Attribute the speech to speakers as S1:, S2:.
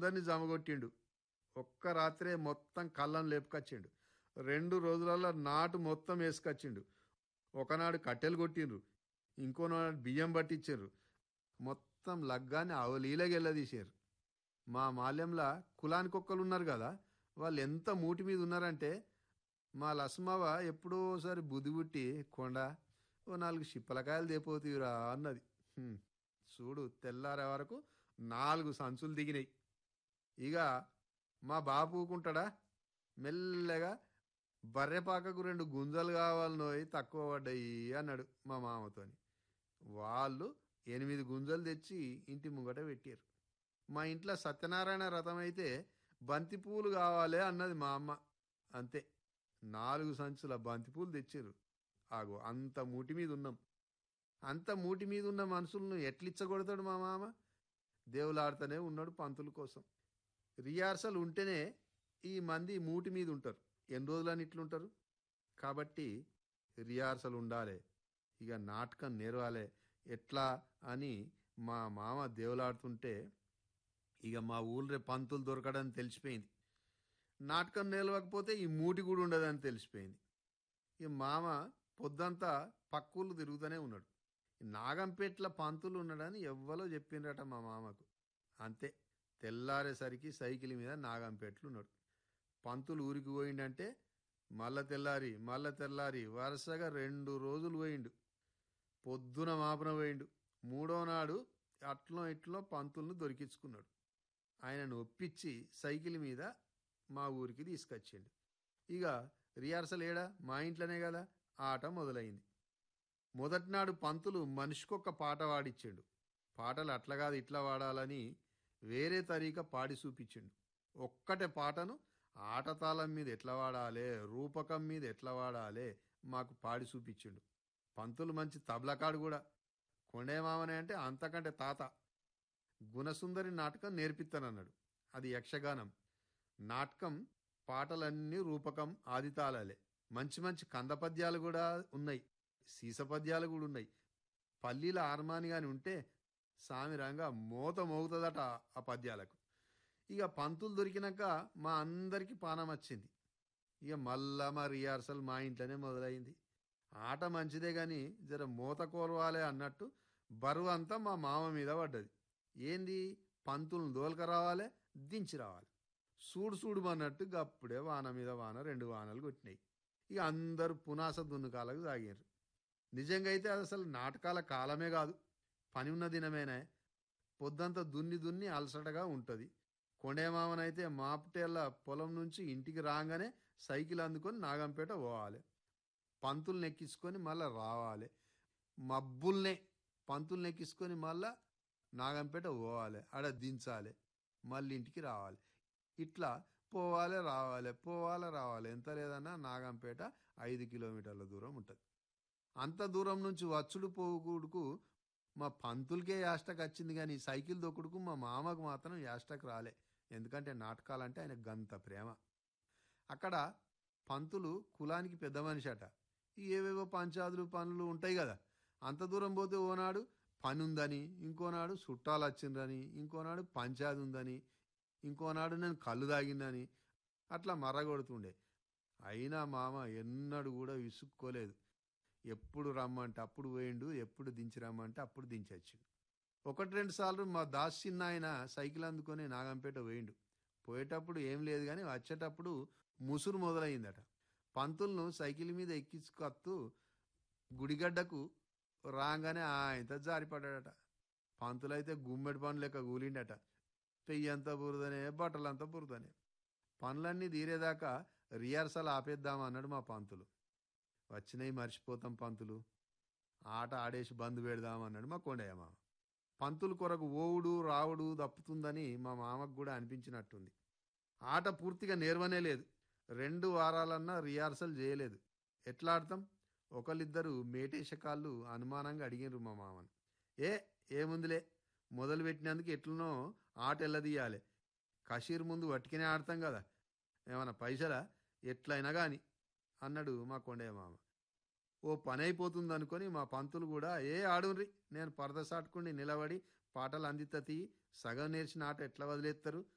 S1: అందరినీ జమగొట్టిండు ఒక్క రాత్రే మొత్తం కళ్ళను లేపుకొచ్చిండు రెండు రోజులలో నాటు మొత్తం వేసుకొచ్చిండు ఒకనాడు కట్టెలు కొట్టిండ్రు ఇంకో నాడు బియ్యం పట్టించారు మొత్తం లగ్గాన్ని అవలీలగెళ్ళదీశారు మా మాల్యంలో కులానికి ఒక్కరు ఉన్నారు కదా వాళ్ళు ఎంత మూటి మీద ఉన్నారంటే మా లస్మవ ఎప్పుడో ఒకసారి బుద్ధి పుట్టి కొండ ఓ నాలుగు షిప్పలకాయలు దేపోతీరా అన్నది హ్మ్. చూడు తెల్లారే వరకు నాలుగు సంచులు దిగినాయి ఇక మా బాపు ఊకుంటాడా మెల్లగా బర్రెపాకకు రెండు గుంజలు కావాలనోయి తక్కువ పడ్డాయి అన్నాడు మా మామతోని వాళ్ళు ఎనిమిది గుంజలు తెచ్చి ఇంటి ముంగట పెట్టారు మా ఇంట్లో సత్యనారాయణ రథం అయితే బంతి పూలు కావాలి అన్నది మా అమ్మ అంతే నాలుగు సంచుల బంతి పూలు తెచ్చారు ఆగో అంత మూటి మీద ఉన్నాం అంత మూటి మీద ఉన్న మనుషులను ఎట్లిచ్చగొడతాడు మా మామ దేవులాడుతూనే ఉన్నాడు పంతుల కోసం రిహార్సల్ ఉంటేనే ఈ మంది మూటి మీద ఉంటారు ఎన్ని రోజులని ఇట్లుంటారు కాబట్టి రిహార్సల్ ఉండాలి ఇక నాటకం నేర్వాలే ఎట్లా అని మా మామ దేవులాడుతుంటే ఇక మా ఊళ్ళో పంతులు దొరకడని తెలిసిపోయింది నాటకం నిలవకపోతే ఈ మూటి కూడా ఉండదని తెలిసిపోయింది ఈ మామ పొద్దంతా పక్కూళ్ళు తిరుగుతూనే ఉన్నాడు ఈ నాగంపేట్ల పంతులు ఉన్నాడని ఎవ్వరో చెప్పిండ్రట మా మామకు అంతే తెల్లారేసరికి సైకిల్ మీద నాగంపేట్లు ఉన్నాడు పంతులు ఊరికి పోయిండంటే మళ్ళ తెల్లారి మళ్ళ తెల్లారి వరుసగా రెండు రోజులు పోయిండు పొద్దున మాపన పోయిండు మూడో నాడు అట్లో ఇట్లో పంతులను దొరికించుకున్నాడు ఆయనను ఒప్పించి సైకిల్ మీద మా ఊరికి తీసుకొచ్చిండు ఇక రిహార్సల్ ఏడా మా ఇంట్లోనే కదా ఆట మొదలైంది మొదటినాడు పంతులు మనిషికొక్క పాట వాడిచ్చిండు పాటలు అట్లా కాదు ఇట్లా వాడాలని వేరే తరీక పాడి చూపించిండు ఒక్కటే పాటను ఆటతాళం మీద ఎట్లా వాడాలి రూపకం మీద ఎట్లా వాడాలి మాకు పాడి చూపించిండు పంతులు మంచి తబలకాడు కూడా కొండేమామనే అంటే అంతకంటే తాత గుణసుందరి నాటకం నేర్పిస్తానన్నాడు అది యక్షగానం నాటకం పాటలన్నీ రూపకం ఆదితాళాలే మంచి మంచి కందపద్యాలు కూడా ఉన్నాయి సీసపద్యాలు కూడా ఉన్నాయి పల్లీల ఆర్మాని గాని ఉంటే సామిరంగా మోత మోగుతుందట ఆ పద్యాలకు ఇక పంతులు దొరికినాక మా అందరికీ పానం వచ్చింది ఇక మళ్ళా మా రిహార్సల్ మా ఇంట్లోనే మొదలైంది ఆట మంచిదే గాని జర మూత కోరవాలే అన్నట్టు బరువు అంతా మా మామ మీద పడ్డది ఏంది పంతులను దోలక రావాలి దించి రావాలి సూడు సూడు అన్నట్టు అప్పుడే వాన మీద వాన రెండు వానలు కొట్టినాయి ఇక అందరూ పునాస దున్నుకాలకు సాగారు నిజంగా అయితే అది అసలు నాటకాల కాలమే కాదు పని ఉన్న దినమేనే పొద్దంతా దున్ని దున్ని అలసటగా ఉంటుంది కొండేమామనైతే మాపటేళ్ళ పొలం నుంచి ఇంటికి రాగానే సైకిల్ అందుకొని నాగంపేట పోవాలి పంతుల్ని ఎక్కించుకొని మళ్ళీ రావాలి మబ్బుల్నే పంతుల్ని ఎక్కించుకొని మళ్ళా నాగంపేట పోవాలి ఆడ దించాలి మళ్ళీ ఇంటికి రావాలి ఇట్లా పోవాలి రావాలి పోవాలి రావాలి ఎంత లేదన్నా నాగంపేట ఐదు కిలోమీటర్ల దూరం ఉంటుంది అంత దూరం నుంచి వచ్చుడు పోగుడుకు మా పంతులకే యాస్టక్ వచ్చింది కానీ సైకిల్ దొక్కుడుకు మా మామకు మాత్రం యాస్టక్ రాలే ఎందుకంటే నాటకాలంటే ఆయన గంత ప్రేమ అక్కడ పంతులు కులానికి పెద్ద మనిషి అట ఈ ఏవేవో పంచాదులు పనులు ఉంటాయి కదా అంత దూరం పోతే ఓనాడు పని ఉందని ఇంకోనాడు చుట్టాలు వచ్చిండ్రని ఇంకోనాడు పంచాది ఉందని ఇంకోనాడు నేను కళ్ళు తాగిందని అట్లా మర్రగొడుతుండే అయినా మామ ఎన్నడూ కూడా విసుక్కోలేదు ఎప్పుడు రమ్మంటే అప్పుడు పోయిండు ఎప్పుడు దించి రమ్మంటే అప్పుడు దించొచ్చిండు ఒకటి రెండు సార్లు మా దాస్ చిన్న ఆయన సైకిల్ అందుకొని నాగంపేట పోయిండు పోయేటప్పుడు ఏం లేదు కానీ వచ్చేటప్పుడు ముసురు మొదలైందట పంతులను సైకిల్ మీద ఎక్కించుకొత్తూ గుడిగడ్డకు రాగానే ఆయనతో జారిపడ్డాడట పంతులైతే గుమ్మెడి పనులు లెక్క కూలిండట పెయ్యంతా బురదనే బట్టలంతా బురదనే పనులన్నీ తీరేదాకా రిహార్సల్ ఆపేద్దామన్నాడు మా పంతులు వచ్చినాయి మర్చిపోతాం పంతులు ఆట ఆడేసి బంద్ పెడదామన్నాడు మా కొండయ్య మామ పంతులు కొరకు ఓవుడు రావుడు తప్పుతుందని మా మామకు కూడా అనిపించినట్టుంది ఆట పూర్తిగా నేర్వనే లేదు రెండు వారాలన్నా రిహార్సల్ చేయలేదు ఎట్లా ఆడతాం ఒకళ్ళిద్దరు మేటేశకాళ్ళు అనుమానంగా అడిగినారు మా మామను ఏ ఏముందిలే మొదలు పెట్టినందుకు ఎట్లనో ఆట ఎల్లదీయాలి కషీర్ ముందు వట్టికనే ఆడతాం కదా ఏమన్నా పైసలా ఎట్లయినా కానీ అన్నాడు మా కొండయ్య మామ ఓ పని అయిపోతుంది అనుకొని మా పంతులు కూడా ఏ ఆడుండ్రి నేను పరద సాటుకుండి నిలబడి పాటలు అందితతి సగం నేర్చిన ఆట ఎట్లా వదిలేస్తారు